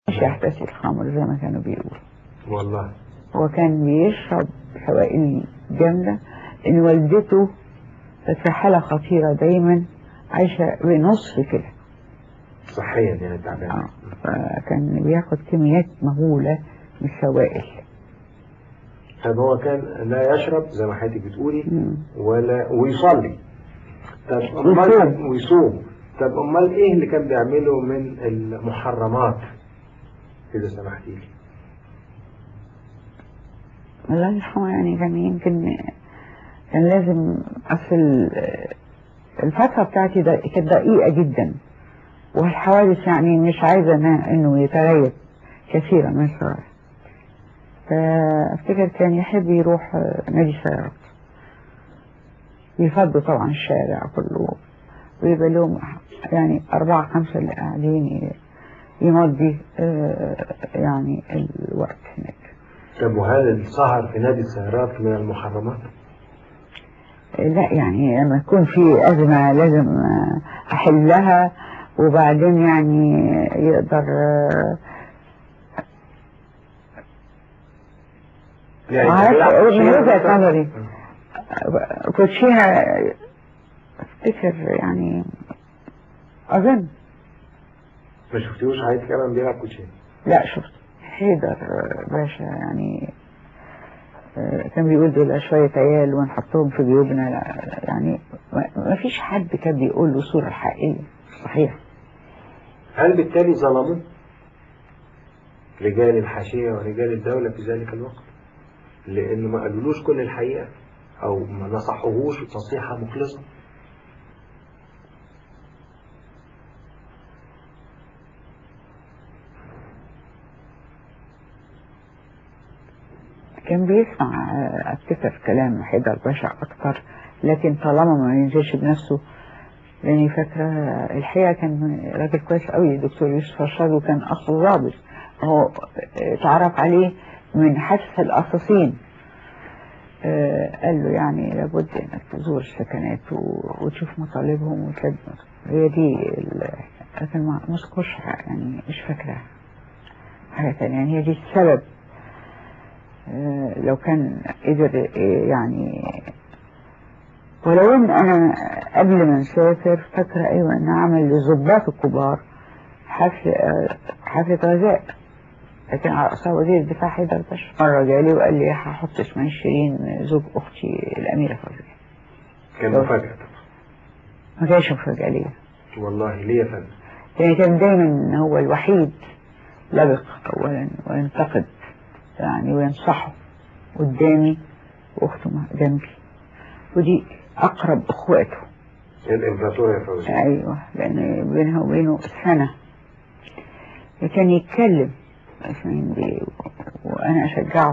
مش يحتسي الخمر زي ما كانوا بيقولوا والله هو كان بيشرب سوائل جامدة إن والدته كانت في حالة خطيرة دايما عايشة بنصف كده صحيا يعني تعبان آه. فكان بياخد كميات مهولة من السوائل طب هو كان لا يشرب زي ما حضرتك بتقولي مم. ولا ويصلي طب ويصوم. امال ويصوم طب امال ايه اللي كان بيعمله من المحرمات اذا سمحتي لي الله يرحمه يعني كان يمكن كان لازم أصل الفترة بتاعتي دا كانت دقيقة جدا والحوادث يعني مش عايزة إنها- إنه يتريث كثيرا من الصغار فأفتكر كان يحب يروح آه، نادي سيارات يفضوا طبعا الشارع كله ويبقى لهم يعني أربعة خمسة اللي قاعدين ي- يمضي آه، يعني الوقت هناك طب وهل السهر في نادي السيارات من المحرمات؟ لا يعني لما تكون في أزمة لازم آه، أحلها وبعدين يعني يقدر آه، عارف من وجهة نظري كوتشينة افتكر يعني أظن ما شفتيهوش حضرتك كمان بيلعب كوتشينه لا شفت حيدر باشا يعني آه، كان بيقول دول شوية عيال ونحطهم في جيوبنا لا، يعني ما- ما فيش حد كان بيقول له صورة حقيقية صحيح هل بالتالي ظلموا رجال الحاشية ورجال الدولة في ذلك الوقت لأنه ما قالولوش كل الحقيقة أو ما نصحوهوش نصيحة مخلصة كان بيسمع آه، افتكر كلام حيدر باشا اكتر لكن طالما ما ينزلش بنفسه لاني فاكره الحقيقه كان راجل كويس قوي دكتور يوسف رشاد وكان اخ ضابط هو آه، اتعرف عليه من حادث القصاصين آه، قال له يعني لابد انك تزور السكنات و- وتشوف مطالبهم وتلبي هي دي ال- لكن ما ما اذكرش يعني مش فاكره حاجه تانية يعني هي دي السبب آه، لو كان قدر آه، يعني ولو ان انا قبل ما نسافر فاكره ايوه ان عمل للظباط الكبار حفل آه، حفله غذاء لكن على رأسها وزير الدفاع حيدر باشا مرة جالي وقال لي هحط اسماعيل شيرين زوج أختي الأميرة فوزية كان لو- مفاجأة ما كانش مفاجأة ليا والله ليه يا فندم يعني كان دايما هو الوحيد لبق أولا وينتقد يعني وينصحه قدامي وأخته مع- جنبي ودي أقرب إخواته الإمبراطورية فوزي أيوه لأن بينها وبينه سنة كان يتكلم عشان دي وأنا أشجعه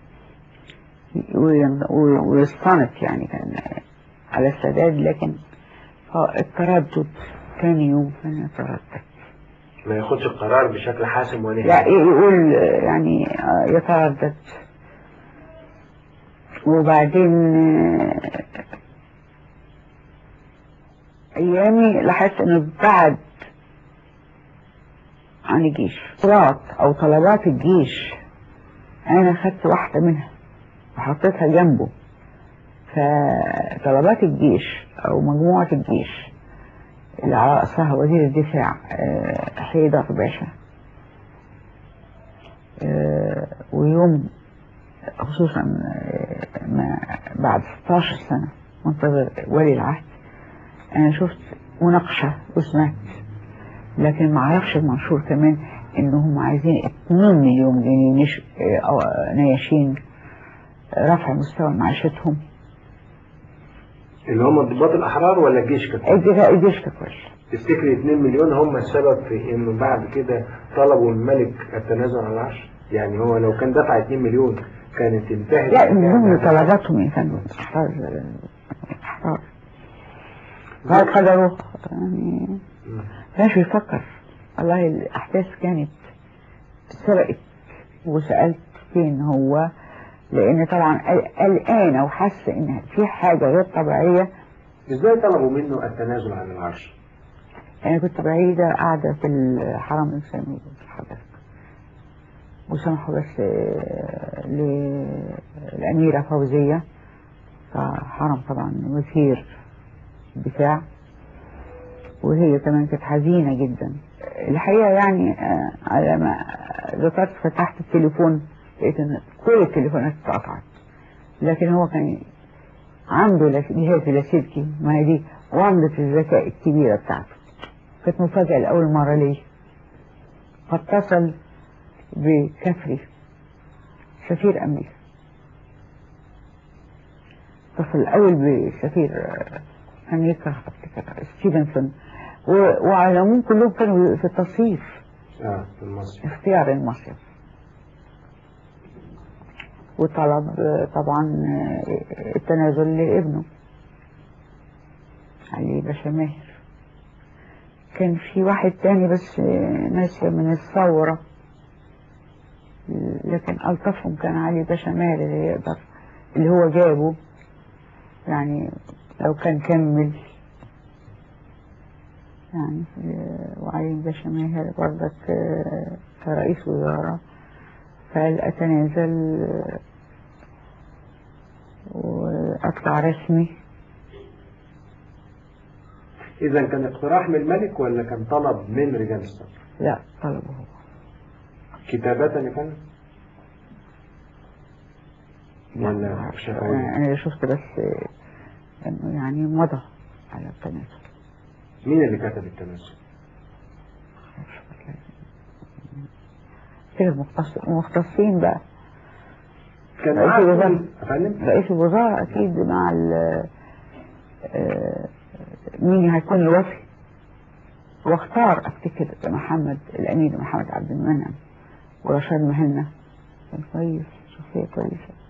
وين- و- ويصطنف يعني كان على السداد لكن التردد تاني يوم أنا ترددت ما ياخدش القرار بشكل حاسم ونهائي لا يقول يعني آه، يتردد وبعدين آه، أيامي لاحظت إنه بعد عن الجيش طلبات أو طلبات الجيش أنا خدت واحدة منها وحطيتها جنبه فطلبات الجيش أو مجموعة الجيش اللي على رأسها وزير الدفاع آه، حيدر باشا آه، ويوم خصوصا آه، ما بعد 16 سنة منتظر ولي العهد أنا شفت مناقشة وسمعت لكن ما اعرفش المنشور كمان انهم عايزين 2 مليون جنيه نش... أو نياشين رفع مستوى معيشتهم اللي هم ضباط الأحرار ولا الجيش كده الجيش الجيش ككل تفتكري 2 مليون هم السبب في انه بعد كده طلبوا الملك التنازل عن العرش يعني هو لو كان دفع 2 مليون كانت انتهت لا من ضمن طلباتهم يا فندم احرار احرار قال قدره يعني كانش يفكر والله الأحداث كانت سرقت وسألت فين هو لأن طبعا قل- قلقان أو حس إن في حاجة غير طبيعية ازاي طلبوا منه التنازل عن العرش أنا كنت بعيدة قاعدة في الحرم الإسلامي في الحدث وسمحوا بس آه، للأميرة فوزية فحرم طبعا وزير الدفاع وهي كمان كانت حزينة جدا الحقيقة يعني آه، على ما ذكرت فتحت التليفون لقيت ان كل التليفونات اتقطعت لكن هو كان عنده لس- جهاز لاسلكي ما هي دي وعملة الذكاء الكبيرة بتاعته كانت مفاجأة لأول مرة ليه فاتصل بكفري سفير أمريكا اتصل الأول بسفير آه، أمريكا أفتكر ستيفنسون و- وعلى العموم كلهم كانوا في التصيف اه في المصري اختيار المصيف وطلب آه، طبعا آه، التنازل لابنه علي باشا ماهر كان في واحد تاني بس آه، ناسية من الثورة لكن ألطفهم كان علي باشا ماهر اللي يقدر اللي هو جابه يعني لو كان كمل يعني آه، وعلي باشا ماهر برضك آه، كرئيس وزراء فقال أتنازل آه، وأطلع رسمي اذا كان اقتراح من الملك ولا كان طلب من رجال الصف لا طلبه هو كتابة يا فندم لا، ولا ما أعرفش. شفوية؟ أنا أنا شفت بس آه، إنه يعني مضى على التنازل مين اللي كتب التنازل؟ كده المختص- المختصين بقى كان رئيس معاه الوزراء. كل- يا فندم رئيس الوزراء أكيد مع ال آه، مين هيكون الوفي واختار أفتكر محمد الأمير محمد عبد المنعم ورشاد مهنا كان كويس شخصية كويسة